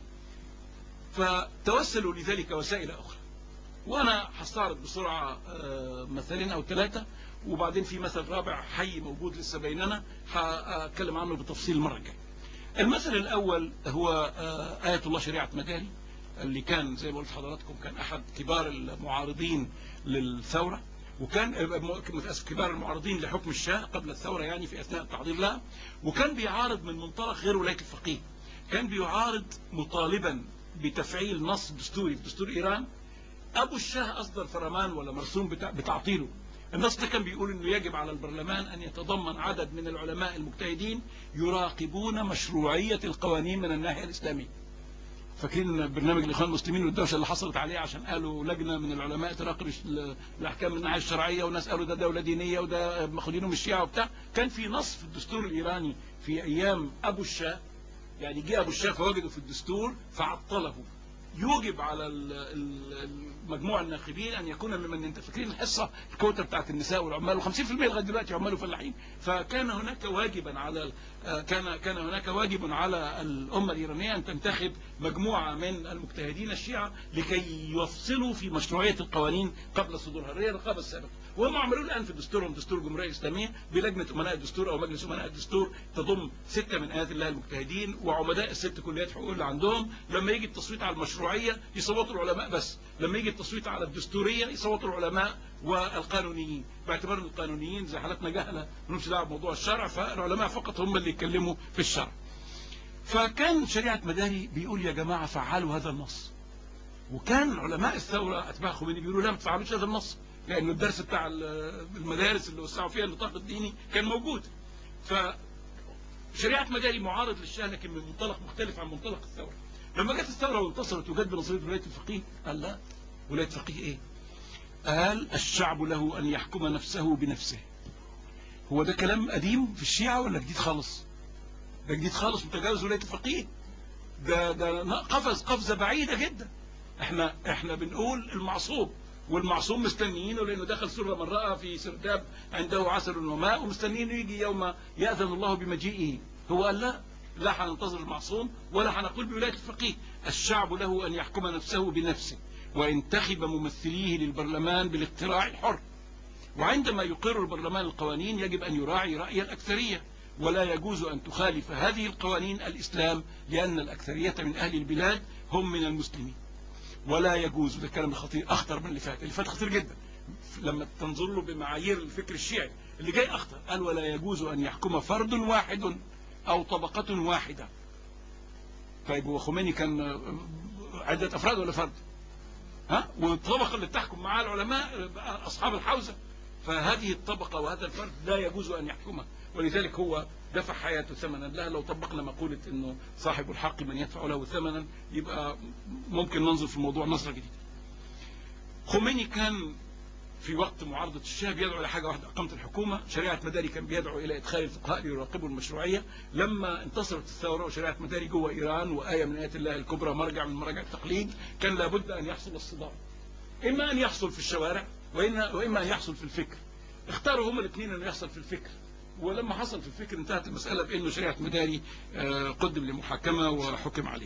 فتوسلوا لذلك وسائل أخرى وأنا هستعرض بسرعة مثلين أو ثلاثة وبعدين في مثل رابع حي موجود لسه بيننا هأتكلم عنه بالتفصيل المرة الجاية المثل الأول هو آية الله شريعة مداري اللي كان زي ما قلت حضراتكم كان أحد كبار المعارضين للثورة وكان متأسف كبار المعارضين لحكم الشاه قبل الثورة يعني في أثناء التعضير لها وكان بيعارض من منطلق غير ولاية الفقيه كان بيعارض مطالبا بتفعيل نص دستوري في دستور إيران أبو الشاه أصدر فرمان ولا مرسوم بتعطيله النص ده كان بيقول أنه يجب على البرلمان أن يتضمن عدد من العلماء المجتهدين يراقبون مشروعية القوانين من الناحية الإسلامية فاكرين برنامج الإخوان المسلمين والدوشة اللي حصلت عليه عشان قالوا لجنة من العلماء تراقب الأحكام من الناحية الشرعية والناس قالوا ده دولة دينية وده ماخدينه من الشيعة وبتاع كان في نص في الدستور الإيراني في أيام أبو الشاه يعني جه أبو الشاه فوجده في الدستور فعطله يوجب على المجموع الناخبين أن يكون ممن انت فاكرين الحصة الكوتا بتاعت النساء والعمال و50% لغاية دلوقتي عمال وفلاحين فكان هناك واجبا على كان كان هناك واجب على الأمة الإيرانية أن تنتخب مجموعة من المجتهدين الشيعة لكي يفصلوا في مشروعية القوانين قبل صدورها هي الرقابة السابقة وهم عملوا الآن في دستورهم دستور الجمهورية الإسلامية بلجنة أمناء الدستور أو مجلس أمناء الدستور تضم ستة من آيات الله المجتهدين وعمداء الست كليات حقوق اللي عندهم لما يجي التصويت على المشروعية يصوتوا العلماء بس لما يجي التصويت على الدستورية يصوتوا العلماء والقانونيين باعتبار ان القانونيين زي حالتنا جهلة ملوش دعوه بموضوع الشرع فالعلماء فقط هم اللي يتكلموا في الشرع فكان شريعة مداري بيقول يا جماعة فعلوا هذا النص وكان علماء الثورة أتباع خميني بيقولوا لا ما تفعلوش هذا النص لأن الدرس بتاع المدارس اللي وسعوا فيها النطاق الديني كان موجود فشريعة مداري معارض للشاه لكن من منطلق مختلف عن منطلق الثورة لما جت الثورة وانتصرت وجت بنظرية ولاية الفقيه قال لا ولاية الفقيه ايه قال الشعب له أن يحكم نفسه بنفسه هو ده كلام قديم في الشيعة ولا جديد خالص ده جديد خالص متجاوز ولاية الفقيه ده ده قفز قفزة بعيدة جدا احنا احنا بنقول المعصوم والمعصوم مستنيينه لانه دخل سر من رأى في سرداب عنده عسل وماء ومستنيينه يجي يوم يأذن الله بمجيئه هو قال لا لا هننتظر المعصوم ولا هنقول بولاية الفقيه الشعب له أن يحكم نفسه بنفسه وينتخب ممثليه للبرلمان بالاقتراع الحر وعندما يقر البرلمان القوانين يجب أن يراعي رأي الأكثرية ولا يجوز أن تخالف هذه القوانين الإسلام لأن الأكثرية من أهل البلاد هم من المسلمين ولا يجوز ده كلام خطير أخطر من اللي فات اللي فات خطير جدا لما تنظر له بمعايير الفكر الشيعي اللي جاي أخطر قال ولا يجوز أن يحكم فرد واحد أو طبقة واحدة طيب هو خميني كان عدة أفراد ولا فرد ها والطبقة اللي بتحكم معها العلماء أصحاب الحوزة فهذه الطبقة وهذا الفرد لا يجوز أن يحكمها ولذلك هو دفع حياته ثمنا لها لو طبقنا مقولة أنه صاحب الحق من يدفع له ثمنا يبقى ممكن ننظر في الموضوع نظرة جديدة خميني كان في وقت معارضة الشاه بيدعو إلى حاجة واحدة أقامة الحكومة شريعة مداري كان بيدعو إلى إدخال الفقهاء ليراقبوا المشروعية لما انتصرت الثورة وشريعة مداري جوه إيران وآية من آيات الله الكبرى مرجع من مراجع التقليد كان لابد أن يحصل الصدام إما أن يحصل في الشوارع وإما أن يحصل في الفكر اختاروا هما الاثنين أن يحصل في الفكر ولما حصل في الفكر انتهت المسألة بأنه شريعة مداري قدم لمحاكمة وحكم عليه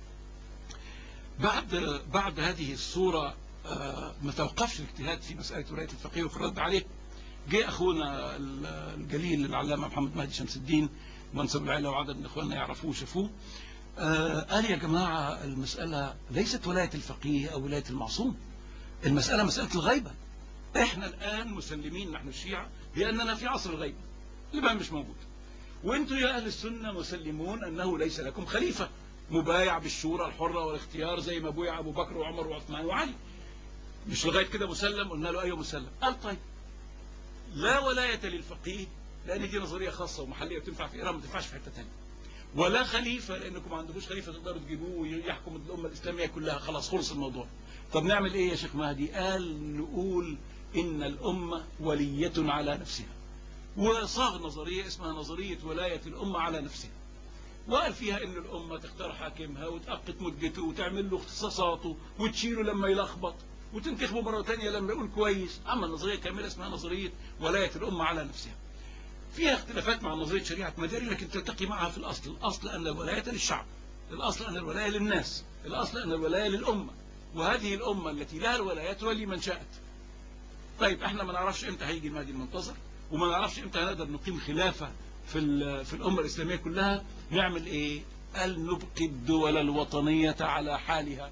بعد بعد هذه الصورة ما توقفش الاجتهاد في مسألة ولاية الفقيه وفي الرد عليه جاء أخونا الجليل العلامة محمد مهدي شمس الدين منصب العيلة وعدد من إخواننا يعرفوه وشافوه قال يا جماعة المسألة ليست ولاية الفقيه أو ولاية المعصوم المسألة مسألة الغيبة احنا الآن مسلمين نحن الشيعة بأننا في عصر الغيبة الإمام مش موجود وانتم يا أهل السنة مسلمون أنه ليس لكم خليفة مبايع بالشورى الحرة والاختيار زي ما بويع أبو بكر وعمر وعثمان وعلي مش لغاية كده مسلم قلنا له أيوه مسلم قال طيب لا ولاية للفقيه لأن دي نظرية خاصة ومحلية وتنفع في إيران ما تنفعش في حتة ثانيه ولا خليفة لأنكم ما عندكوش خليفة تقدروا تجيبوه ويحكم الأمة الإسلامية كلها خلاص خلص الموضوع طب نعمل إيه يا شيخ مهدي قال نقول إن الأمة ولية على نفسها وصاغ نظرية اسمها نظرية ولاية الأمة على نفسها وقال فيها ان الأمة تختار حاكمها وتأقت مدته وتعمل له اختصاصاته وتشيله لما يلخبط وتنتخبه مرة تانية لما يقول كويس عمل نظرية كاملة اسمها نظرية ولاية الأمة على نفسها فيها اختلافات مع نظرية شريعة مداري لكن تلتقي معها في الأصل الأصل أن الولاية للشعب الأصل أن الولاية للناس الأصل أن الولاية للأمة وهذه الأمة التي لها الولاية تولي من شاءت طيب احنا ما نعرفش امتى هيجي المهدي المنتظر وما نعرفش امتى هنقدر نقيم خلافة في في الأمة الإسلامية كلها نعمل ايه قال نبقي الدول الوطنية على حالها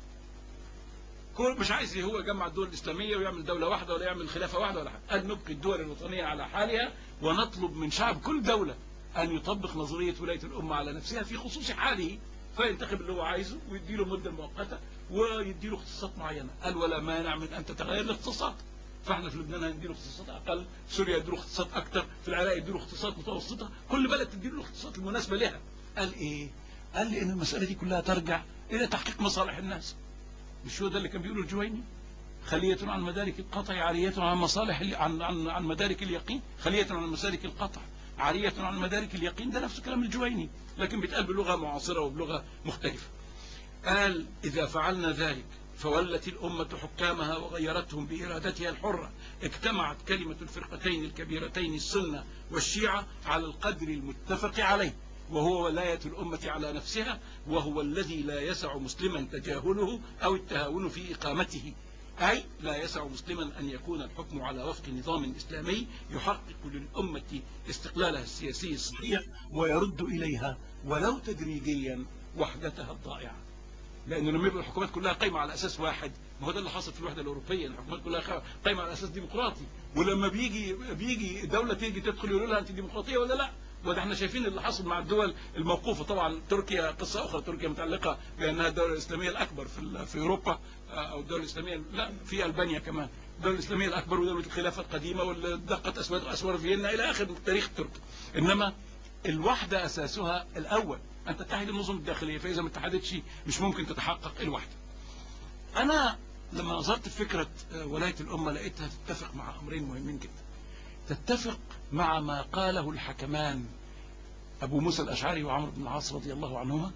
كل مش عايز هو يجمع الدول الإسلامية ويعمل دولة واحدة ولا يعمل خلافة واحدة ولا حاجة قال نبقي الدول الوطنية على حالها ونطلب من شعب كل دولة أن يطبق نظرية ولاية الأمة على نفسها في خصوص حاله فينتخب اللي هو عايزه ويديله مدة مؤقتة ويديله اختصاصات معينة قال ولا مانع من أن تتغير الاختصاصات فاحنا في لبنان هنديله اختصاصات اقل سوريا يديله اختصاصات اكتر في العراق يديله اختصاصات متوسطه كل بلد تديله الاختصاصات المناسبه لها قال ايه قال لي ان المساله دي كلها ترجع الى تحقيق مصالح الناس مش هو ده اللي كان بيقوله الجويني خلية عن مدارك القطع عارية عن مصالح عن عن عن مدارك اليقين خلية عن مسالك القطع عارية عن مدارك اليقين ده نفس كلام الجويني لكن بيتقال بلغة معاصرة وبلغة مختلفة قال إذا فعلنا ذلك فولت الأمة حكامها وغيرتهم بإرادتها الحرة اجتمعت كلمة الفرقتين الكبيرتين السنة والشيعة على القدر المتفق عليه وهو ولاية الأمة على نفسها وهو الذي لا يسع مسلما تجاهله أو التهاون في إقامته أي لا يسع مسلما أن يكون الحكم على وفق نظام إسلامي يحقق للأمة استقلالها السياسي الصحيح ويرد إليها ولو تدريجيا وحدتها الضائعة لأنه لما يبقى الحكومات كلها قايمة على أساس واحد ما هو ده اللي حصل في الوحدة الأوروبية الحكومات كلها قايمة على أساس ديمقراطي ولما بيجي بيجي دولة تيجي تدخل يقولوا لها أنت ديمقراطية ولا لا وده احنا شايفين اللي حصل مع الدول الموقوفة طبعا تركيا قصة أخرى تركيا متعلقة بأنها الدولة الإسلامية الأكبر في في أوروبا أو الدولة الإسلامية لا في ألبانيا كمان الدولة الإسلامية الأكبر ودولة الخلافة القديمة واللي دقت أسود أسوار فيينا إلى آخر تاريخ تركيا إنما الوحدة أساسها الأول أن تتحد النظم الداخلية فإذا ما اتحدتش مش ممكن تتحقق الوحدة أنا لما نظرت في فكرة ولاية الأمة لقيتها تتفق مع أمرين مهمين جدا تتفق مع ما قاله الحكمان أبو موسى الأشعري وعمر بن العاص رضي الله عنهما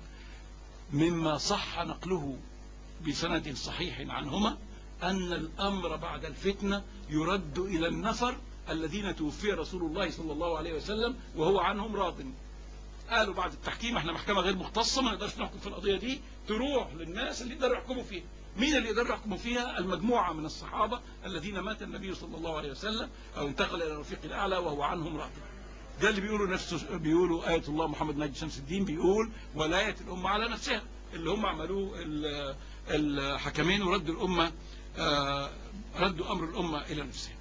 مما صح نقله بسند صحيح عنهما أن الأمر بعد الفتنة يرد إلى النفر الذين توفي رسول الله صلى الله عليه وسلم وهو عنهم راضٍ قالوا بعد التحكيم احنا محكمة غير مختصة ما نقدرش نحكم في القضية دي تروح للناس اللي يقدروا يحكموا فيها مين اللي يقدروا يحكموا فيها المجموعة من الصحابة الذين مات النبي صلى الله عليه وسلم او انتقل الى الرفيق الاعلى وهو عنهم راضي ده اللي بيقولوا نفسه بيقولوا آية الله محمد ناجي شمس الدين بيقول ولاية الأمة على نفسها اللي هم عملوه ال- الحكمين وردوا الأمة آه، ردوا أمر الأمة إلى نفسها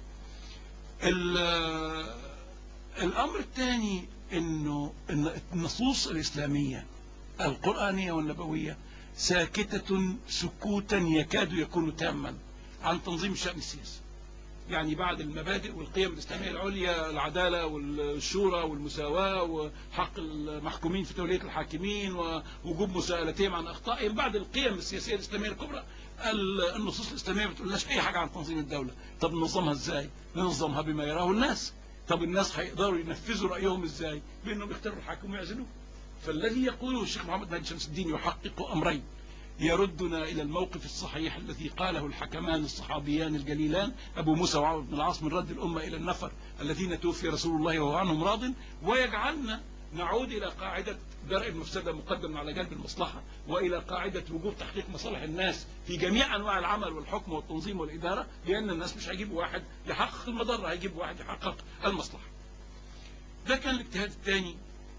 ال- الأمر الثاني إنه إن النصوص الإسلامية القرآنية والنبوية ساكتة سكوتا يكاد يكون تاما عن تنظيم الشأن السياسي يعني بعد المبادئ والقيم الإسلامية العليا العدالة والشورى والمساواة وحق المحكومين في تولية الحاكمين ووجوب مساءلتهم عن أخطائهم بعد القيم السياسية الإسلامية الكبرى ال- النصوص الإسلامية ما بتقولناش أي حاجة عن تنظيم الدولة طب ننظمها إزاي ننظمها بما يراه الناس طب الناس هيقدروا ينفذوا رأيهم إزاي بأنهم يختاروا الحاكم ويعزلوه فالذي يقوله الشيخ محمد ناجي شمس الدين يحقق أمرين يردنا إلى الموقف الصحيح الذي قاله الحكمان الصحابيان الجليلان أبو موسى وعمر بن العاص من رد الأمة إلى النفر الذين توفي رسول الله وهو عنهم راض ويجعلنا نعود إلى قاعدة درء المفسدة مقدم على جلب المصلحة وإلى قاعدة وجوب تحقيق مصالح الناس في جميع أنواع العمل والحكم والتنظيم والإدارة لأن الناس مش هيجيبوا واحد يحقق المضرة هيجيبوا واحد يحقق المصلحة ده كان الاجتهاد الثاني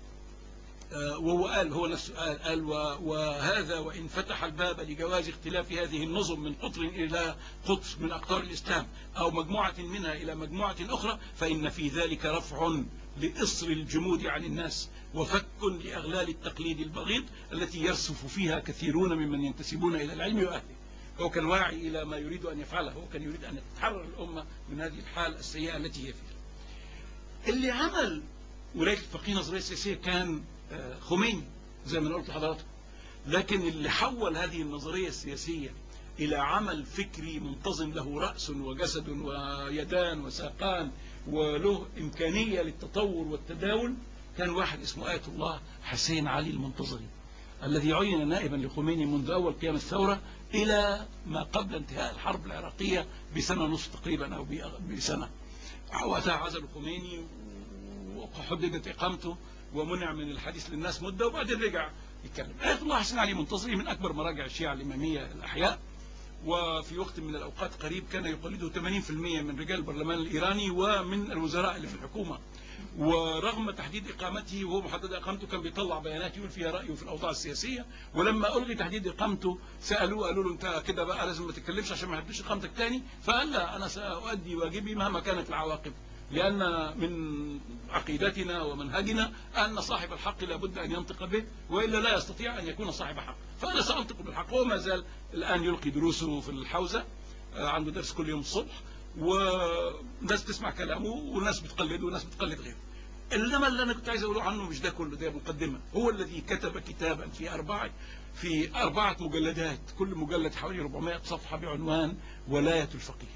آه، وهو قال هو نفسه قال, قال و- وهذا وإن فتح الباب لجواز اختلاف هذه النظم من قطر إلى قطر من أقطار الإسلام أو مجموعة منها إلى مجموعة أخرى فإن في ذلك رفع لإصر الجمود عن الناس وفك لأغلال التقليد البغيض التي يرسف فيها كثيرون ممن ينتسبون إلى العلم وأهله هو كان واعي إلى ما يريد أن يفعله هو كان يريد أن تتحرر الأمة من هذه الحال السيئة التي هي فيها اللي عمل ولاية الفقيه نظرية سياسية كان آه، خميني زي ما أنا قلت لحضراتكم لكن اللي حول هذه النظرية السياسية إلى عمل فكري منتظم له رأس وجسد ويدان وساقان وله إمكانية للتطور والتداول كان واحد اسمه آية الله حسين علي المنتظري الذي عين نائبا لخميني منذ أول قيام الثورة إلى ما قبل انتهاء الحرب العراقية بسنة ونصف تقريبا أو بسنة وقتها عزل خميني وحددت إقامته ومنع من الحديث للناس مدة وبعدين رجع يتكلم آية الله حسين علي منتظري من أكبر مراجع الشيعة الإمامية الأحياء وفي وقت من الأوقات قريب كان يقلده 80% من رجال البرلمان الإيراني ومن الوزراء اللي في الحكومة ورغم تحديد إقامته وهو محدد إقامته كان بيطلع بيانات يقول فيها رأيه في الأوضاع السياسية ولما ألغي تحديد إقامته سألوه قالوا له أنت كده بقى لازم ما تتكلمش عشان ما يحدوش إقامتك تاني فقال لا أنا سأؤدي واجبي مهما كانت العواقب لأن من عقيدتنا ومنهجنا أن صاحب الحق لابد أن ينطق به وإلا لا يستطيع أن يكون صاحب حق فأنا سأنطق بالحق وما زال الآن يلقي دروسه في الحوزة آه، عنده درس كل يوم الصبح وناس تسمع كلامه وناس بتقلده وناس بتقلد غيره انما اللي انا كنت عايز اقوله عنه مش ده كله ده مقدمه هو الذي كتب كتابا في اربعه في اربعه مجلدات كل مجلد حوالي 400 صفحه بعنوان ولايه الفقيه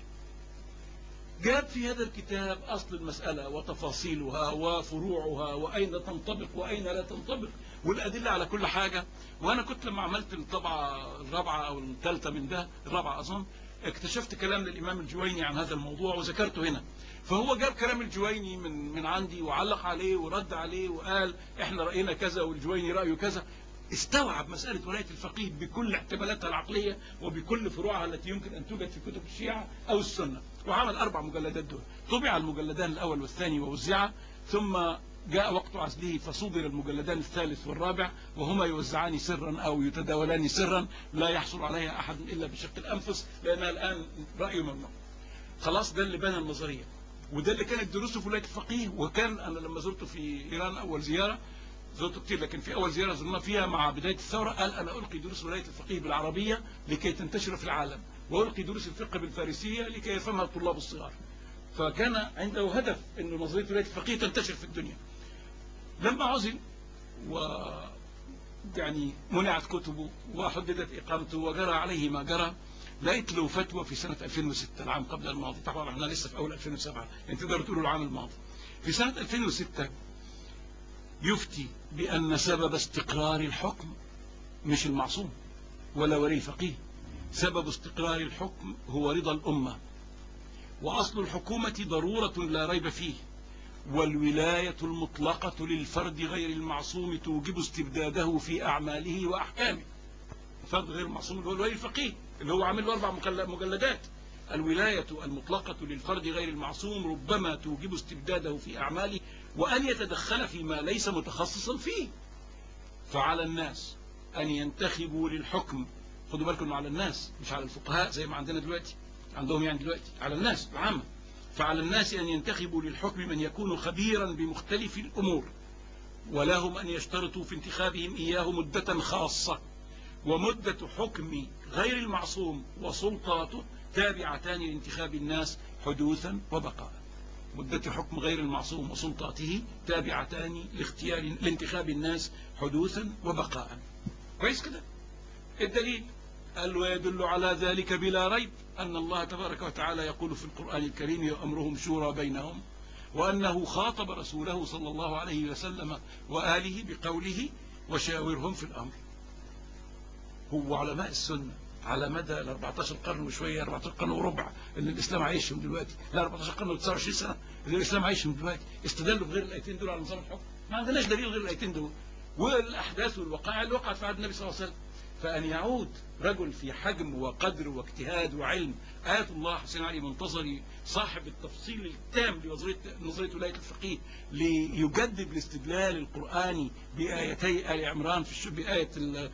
جاب في هذا الكتاب أصل المسألة وتفاصيلها وفروعها وأين تنطبق وأين لا تنطبق والأدلة على كل حاجة وأنا كنت لما عملت الطبعة الرابعة أو الثالثة من ده الرابعة أظن اكتشفت كلام للإمام الجويني عن هذا الموضوع وذكرته هنا فهو جاب كلام الجويني من من عندي وعلق عليه ورد عليه وقال احنا رأينا كذا والجويني رأيه كذا استوعب مسألة ولاية الفقيه بكل احتمالاتها العقلية وبكل فروعها التي يمكن أن توجد في كتب الشيعة أو السنة وعمل أربع مجلدات دول طبع المجلدان الأول والثاني ووزع ثم جاء وقت عزله فصدر المجلدان الثالث والرابع وهما يوزعان سرا أو يتداولان سرا لا يحصل عليها أحد إلا بشق الأنفس لأنها الآن رأي ممنوع خلاص ده اللي بنى النظرية وده اللي كانت دروسه في ولاية الفقيه وكان أنا لما زرته في إيران أول زيارة زرته كتير لكن في أول زيارة زرنا فيها مع بداية الثورة قال أنا ألقي دروس ولاية الفقيه بالعربية لكي تنتشر في العالم وألقي دروس الفقه بالفارسية لكي يفهمها الطلاب الصغار فكان عنده هدف أن نظرية ولاية الفقيه تنتشر في الدنيا لما عزل و يعني منعت كتبه وحددت إقامته وجرى عليه ما جرى لقيت له فتوى في سنة 2006 العام قبل الماضي طبعا احنا لسه في أول 2007 يعني تقدروا تقولوا العام الماضي في سنة 2006 يفتي بأن سبب استقرار الحكم مش المعصوم ولا ولي فقيه سبب استقرار الحكم هو رضا الأمة وأصل الحكومة ضرورة لا ريب فيه والولاية المطلقة للفرد غير المعصوم توجب استبداده في أعماله وأحكامه الفرد غير المعصوم اللي هو الولي الفقيه اللي هو عامل له أربع مجلدات الولاية المطلقة للفرد غير المعصوم ربما توجب استبداده في أعماله وأن يتدخل فيما ليس متخصصا فيه فعلى الناس أن ينتخبوا للحكم خدوا بالكم على الناس مش على الفقهاء زي ما عندنا دلوقتي عندهم يعني دلوقتي على الناس العامة فعلى الناس أن ينتخبوا للحكم من يكون خبيرا بمختلف الأمور ولهم أن يشترطوا في انتخابهم إياه مدة خاصة ومدة حكم غير المعصوم وسلطاته تابعتان لانتخاب الناس حدوثا وبقاء مدة حكم غير المعصوم وسلطاته تابعتان لاختيار لانتخاب الناس حدوثا وبقاء كويس كده الدليل قال ويدل على ذلك بلا ريب أن الله تبارك وتعالى يقول في القرآن الكريم أمرهم شورى بينهم وأنه خاطب رسوله صلى الله عليه وسلم وآله بقوله وشاورهم في الأمر هو علماء السنة على مدى ال 14 قرن وشوية 14 قرن وربع اللي الإسلام عايشهم دلوقتي لا 14 قرن و 29 سنة اللي الإسلام عايشهم دلوقتي استدلوا بغير الآيتين دول على نظام الحكم ما عندناش دليل غير الآيتين دول والأحداث والوقائع اللي وقعت في عهد النبي صلى الله عليه وسلم فأن يعود رجل في حجم وقدر واجتهاد وعلم آية الله حسين علي منتظري صاحب التفصيل التام لنظرية ولاية الفقيه ليجدد الاستدلال القرآني بآيتي آل عمران في بآية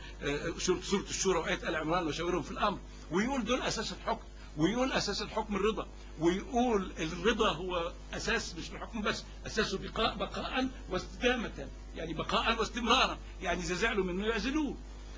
سورة الشورى وآية آل عمران وشاورهم في الأمر ويقول دول أساس الحكم ويقول أساس الحكم الرضا ويقول الرضا هو أساس مش الحكم بس أساسه بقاء بقاء واستدامة يعني بقاء واستمرارا يعني إذا زعلوا منه يعزلوه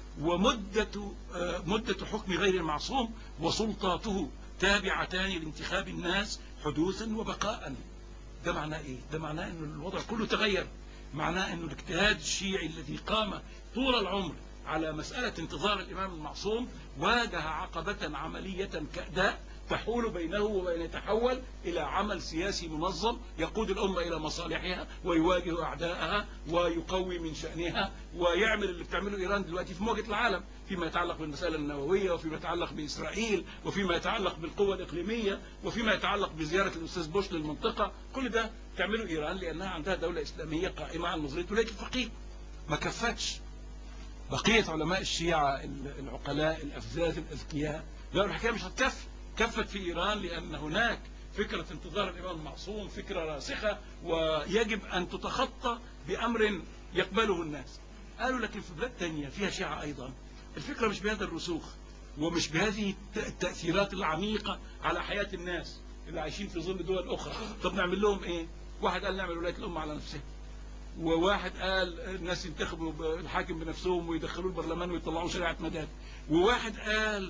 ومدة مدة حكم غير المعصوم وسلطاته تابعتان لانتخاب الناس حدوثا وبقاء ده معناه ايه ده معناه ان الوضع كله تغير معناه انه الاجتهاد الشيعي الذي قام طول العمر على مسألة انتظار الإمام المعصوم واجه عقبة عملية كأداء تحول بينه وبين يتحول إلى عمل سياسي منظم يقود الأمة إلى مصالحها ويواجه أعداءها ويقوي من شأنها ويعمل اللي بتعمله إيران دلوقتي في مواجهة العالم فيما يتعلق بالمسألة النووية وفيما يتعلق بإسرائيل وفيما يتعلق بالقوة الإقليمية وفيما يتعلق بزيارة الأستاذ بوش للمنطقة كل ده تعمله إيران لأنها عندها دولة إسلامية قائمة على نظرية ولاية الفقيه ما كفتش بقية علماء الشيعة العقلاء الأفذاذ الأذكياء لا الحكاية مش هتكفي كفت في إيران لأن هناك فكرة انتظار الإمام المعصوم فكرة راسخة ويجب أن تتخطى بأمر يقبله الناس قالوا لكن في بلاد تانية فيها شيعة أيضا الفكرة مش بهذا الرسوخ ومش بهذه التأثيرات العميقة على حياة الناس اللي عايشين في ظل دول أخرى طب نعمل لهم إيه واحد قال نعمل ولاية الأمة على نفسها وواحد قال الناس ينتخبوا الحاكم بنفسهم ويدخلوه البرلمان ويطلعوا شريعة مداد وواحد قال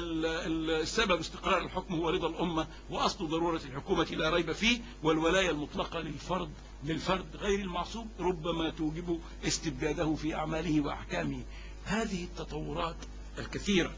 السبب استقرار الحكم هو رضا الأمة وأصل ضرورة الحكومة لا ريب فيه والولاية المطلقة للفرد للفرد غير المعصوم ربما توجب استبداده في أعماله وأحكامه هذه التطورات الكثيرة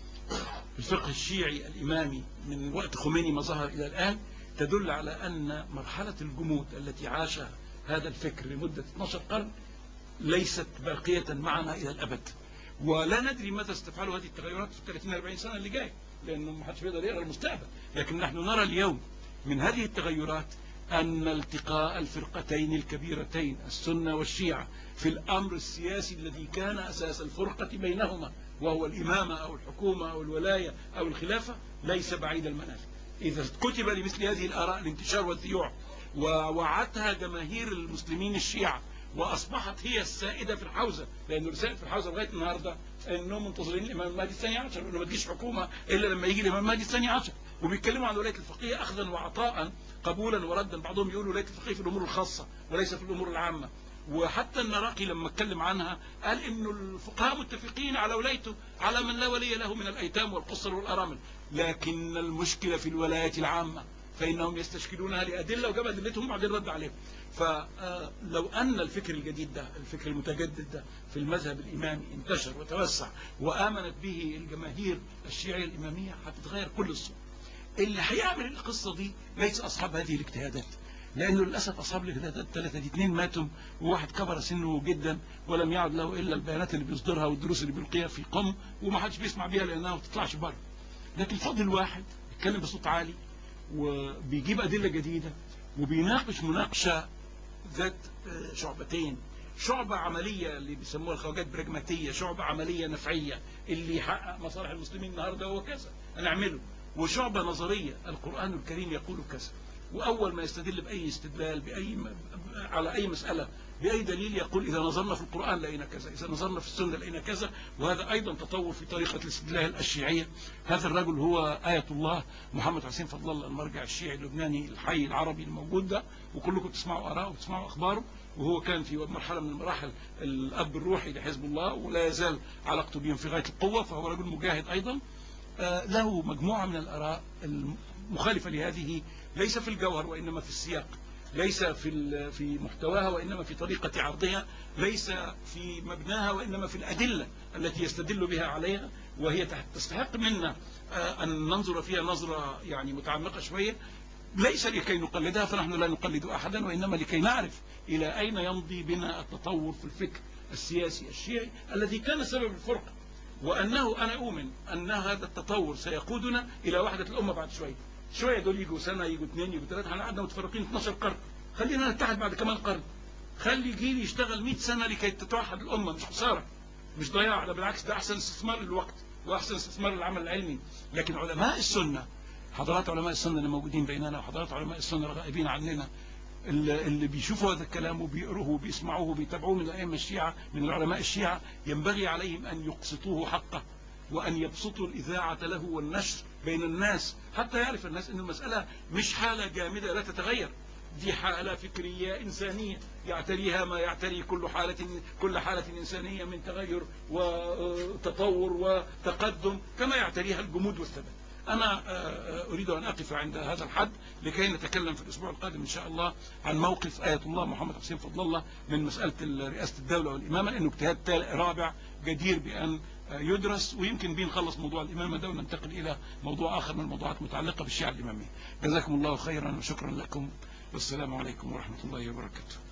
في الفقه الشيعي الإمامي من وقت خميني ما ظهر إلى الآن تدل على أن مرحلة الجمود التي عاشها هذا الفكر لمدة 12 قرن ليست باقية معنا إلى الأبد ولا ندري ماذا ستفعل هذه التغيرات في 30 40 سنة اللي جاي لأنه ما حدش بيقدر يقرا المستقبل لكن نحن نرى اليوم من هذه التغيرات أن التقاء الفرقتين الكبيرتين السنة والشيعة في الأمر السياسي الذي كان أساس الفرقة بينهما وهو الإمامة أو الحكومة أو الولاية أو الخلافة ليس بعيد المنال إذا كتب لمثل هذه الآراء الانتشار والذيوع ووعدتها جماهير المسلمين الشيعة وأصبحت هي السائدة في الحوزة لأن السائد في الحوزة لغاية النهاردة أنهم منتظرين الإمام المهدي الثاني عشر أنه ما تجيش حكومة إلا لما يجي الإمام المهدي الثاني عشر وبيتكلموا عن ولاية الفقيه أخذا وعطاء قبولا وردا بعضهم يقول ولاية الفقيه في الأمور الخاصة وليس في الأمور العامة وحتى النراقي لما اتكلم عنها قال انه الفقهاء متفقين على ولايته على من لا ولي له من الايتام والقصر والارامل لكن المشكلة في الولاية العامة فإنهم يستشكلونها لأدلة وجاب أدلتهم وبعدين رد عليهم فلو أن الفكر الجديد ده الفكر المتجدد ده في المذهب الإمامي انتشر وتوسع وآمنت به الجماهير الشيعية الإمامية هتتغير كل الصور اللي هيعمل القصة دي ليس أصحاب هذه الاجتهادات لأنه للأسف أصحاب الاجتهادات الثلاثة دي اثنين ماتوا وواحد كبر سنه جدا ولم يعد له إلا البيانات اللي بيصدرها والدروس اللي بيلقيها في قم وما حدش بيسمع بيها لأنها ما بتطلعش بره لكن فضل واحد يتكلم بصوت عالي وبيجيب أدلة جديدة وبيناقش مناقشة ذات آه، شعبتين شعبة عملية اللي بيسموها الخواجات براجماتية شعبة عملية نفعية اللي يحقق مصالح المسلمين النهاردة هو كذا هنعمله وشعبة نظرية القرآن الكريم يقول كذا وأول ما يستدل بأي استدلال بأي على أي مسألة بأي دليل يقول إذا نظرنا في القرآن لقينا كذا إذا نظرنا في السنة لقينا كذا وهذا أيضا تطور في طريقة الاستدلال الشيعية هذا الرجل هو آية الله محمد حسين فضل الله المرجع الشيعي اللبناني الحي العربي الموجود ده وكلكم تسمعوا آراءه وتسمعوا أخباره وهو كان في مرحلة من المراحل الأب الروحي لحزب الله ولا يزال علاقته بهم في غاية القوة فهو رجل مجاهد أيضا آه، له مجموعة من الآراء المخالفة لهذه ليس في الجوهر وإنما في السياق ليس في في محتواها وإنما في طريقة عرضها ليس في مبناها وإنما في الأدلة التي يستدل بها عليها وهي تستحق منا آه، أن ننظر فيها نظرة يعني متعمقة شوية ليس لكي نقلدها فنحن لا نقلد أحدا وإنما لكي نعرف إلى أين يمضي بنا التطور في الفكر السياسي الشيعي الذي كان سبب الفرقة وأنه أنا أؤمن أن هذا التطور سيقودنا إلى وحدة الأمة بعد شوية شوية دول يجوا سنة يجوا اثنين يجوا ثلاثة احنا قعدنا متفرقين 12 قرن خلينا نتحد بعد كمان قرن خلي جيل يشتغل 100 سنة لكي تتوحد الأمة مش خسارة مش ضياع لا بالعكس ده أحسن استثمار للوقت وأحسن استثمار للعمل العلمي لكن علماء السنة حضرات علماء السنة اللي موجودين بيننا وحضرات علماء السنة الغائبين عننا اللي بيشوفوا هذا الكلام وبيقروه وبيسمعوه وبيتابعوه من الأئمة الشيعة من العلماء الشيعة ينبغي عليهم أن يقسطوه حقه وأن يبسطوا الإذاعة له والنشر بين الناس حتى يعرف الناس أن المسألة مش حالة جامدة لا تتغير دي حالة فكرية إنسانية يعتريها ما يعتري كل حالة كل حالة إنسانية من تغير وتطور وتقدم كما يعتريها الجمود والثبات أنا آه، آه، أريد أن أقف عند هذا الحد لكي نتكلم في الأسبوع القادم إن شاء الله عن موقف آية الله محمد حسين فضل الله من مسألة رئاسة الدولة والإمامة لأنه اجتهاد رابع جدير بأن آه، يدرس ويمكن بين نخلص موضوع الإمامة ده وننتقل إلى موضوع آخر من الموضوعات المتعلقة بالشيعة الإمامية جزاكم الله خيرا وشكرا لكم والسلام عليكم ورحمة الله وبركاته